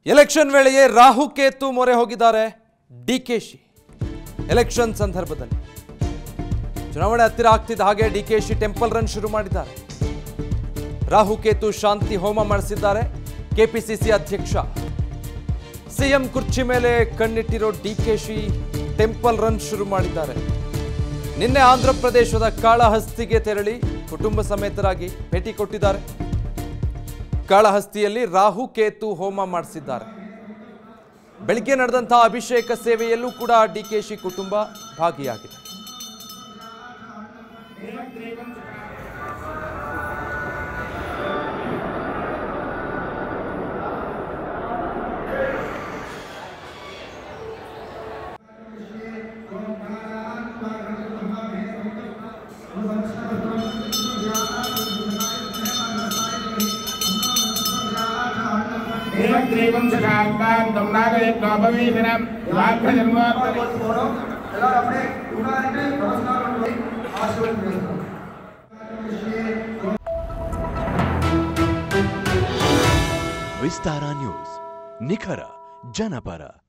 election ವೇಳೆಯೇ Rahu Ketu ಮೊರೆ ಹೋಗಿದ್ದಾರೆ DKShi election ಸಂದರ್ಭದಲ್ಲಿ ಚುನಾವಣೆ ಹತ್ತಿರ ಆಗ್ತಿದ್ದ ಹಾಗೆ ಡಿಕೆಶಿ ಟೆಂಪಲ್ ರನ್ ಶುರು ಮಾಡಿದ್ದಾರೆ ರಾಹುಕೇತು ಶಾಂತಿ ಹೋಮ ಮಾಡಿಸಿದ್ದಾರೆ ಕೆಪಿಸಿಸಿ ಅಧ್ಯಕ್ಷ ಸಿಎಂ ಕುರ್ಚಿ ಮೇಲೆ ಕಣ್ಣಿಟ್ಟಿರೋ ಡಿಕೆಶಿ ಟೆಂಪಲ್ ರನ್ ಶುರು ಮಾಡಿದ್ದಾರೆ ನಿನ್ನೆ ಆಂಧ್ರ ಪ್ರದೇಶದ ಕಾಳಹಸ್ತಿಗೆ ತೆರಳಿ ಕುಟುಂಬ ಸಮೇತರಾಗಿ ಭೇಟಿ ಕೊಟ್ಟಿದ್ದಾರೆ ಕಾಳಹಸ್ತಿಯಲ್ಲಿ ರಾಹು ಕೇತು ಹೋಮ ಮಾಡಿಸಿದ್ದಾರೆ ಬೆಳಿಗ್ಗೆ ನಡೆದಂತಹ ಅಭಿಷೇಕ ಸೇವೆಯಲ್ಲೂ ಕೂಡ ಡಿಕೆಶಿ ಕುಟುಂಬ ಭಾಗಿಯಾಗಿದೆ देवग्रीवं सशान्तां तं नागयज्ञोपवीशनं वाग्भजन्मोत्तरे ಎಲ್ಲರೂ ಅಪ್ಪಣೆ ಊರಾರಿಗೆ ನಮಸ್ಕಾರ ಮಾಡಿ ಆಶೀರ್ವಾದ ವಿಸ್ತಾರ ನ್ಯೂಸ್ ನಿಖರ ಜನಪರ